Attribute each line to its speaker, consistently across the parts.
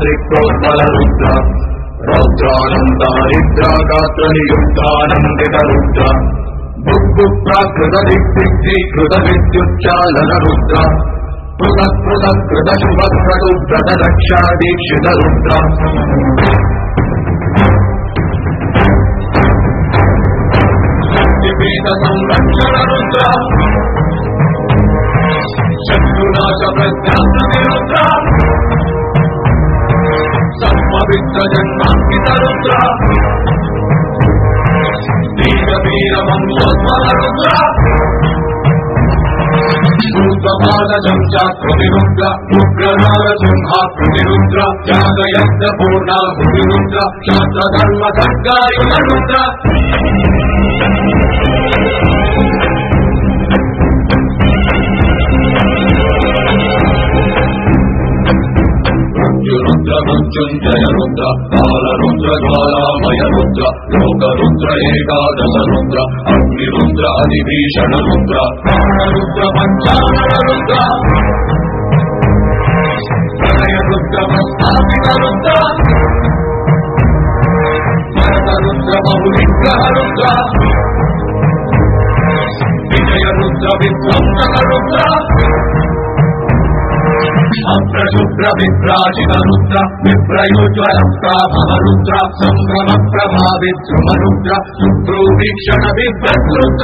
Speaker 1: త్రికోర్మల రుద్ర రౌద్రానందారిద్రాగాత్ర నియుక్తానందిత రుద్ర బుద్ధు ప్రాకృత దిగ్దిగ్ధీకృత విద్యుచ్చాలన రుద్ర పృథక్ పృథక్ కృత శుభక్రతు వ్రత రక్షా దీక్షిత రుద్ర శక్తిపీఠ సంరక్షణ రుద్ర శత్రునాశ ప్రజ్ఞాన రుద్ర సత్పవిత్ర జన్మాంకిత రుద్ర వీర వీర మంగోత్మల రుద్ర సూత్రపాద శంశాకృతి రుద్ర ఉగ్రనార సింహాకృతి రుద్ర జాగయజ్ఞ పూర్ణాకృతి రుద్ర శాస్త్ర ధర్మ సర్గాయుధ రుద్ర మృత్యురుద్ర మృత్యుంజయ రుద్ర కాల రుద్ర జ్వాలామయ రుద్ర లోక రుద్ర ఏకాదశ రుద్ర అగ్ని రుద్ర అధిభీషణ రుద్ర ప్రాణ రుద్ర పంచానన రుద్ర ప్రణయ రుద్ర ప్రస్థాపిత రుద్ర భరత రుద్ర బహువిగ్రహ రుద్ర విజయ రుద్ర విధ్వంసక రుద్ర అప్రశుభ్ర విభ్రాజిత రుద్ర విప్రయోజ్వల ప్రాభవ రుద్ర సంభ్రమ ప్రభా విద్రుమ రుద్ర శుభ్రో వీక్షణ విభ్రద్రుద్ర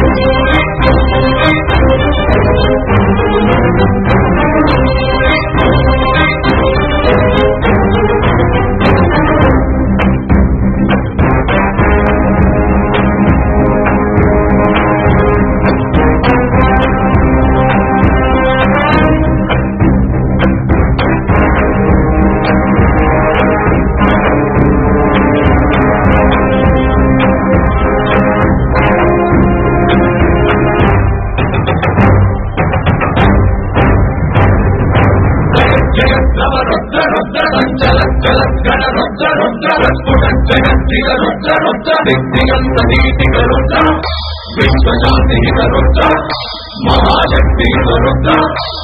Speaker 1: జయ నవ రుద్ర రుద్ర సంచల చల గణ రుద్ర రుద్ర రస్ఫుట జగత్తిక రుద్ర రుద్ర విద్యంత దీతిక రుద్ర విశ్వశాంతిక రుద్ర మహాశక్తిక రుద్ర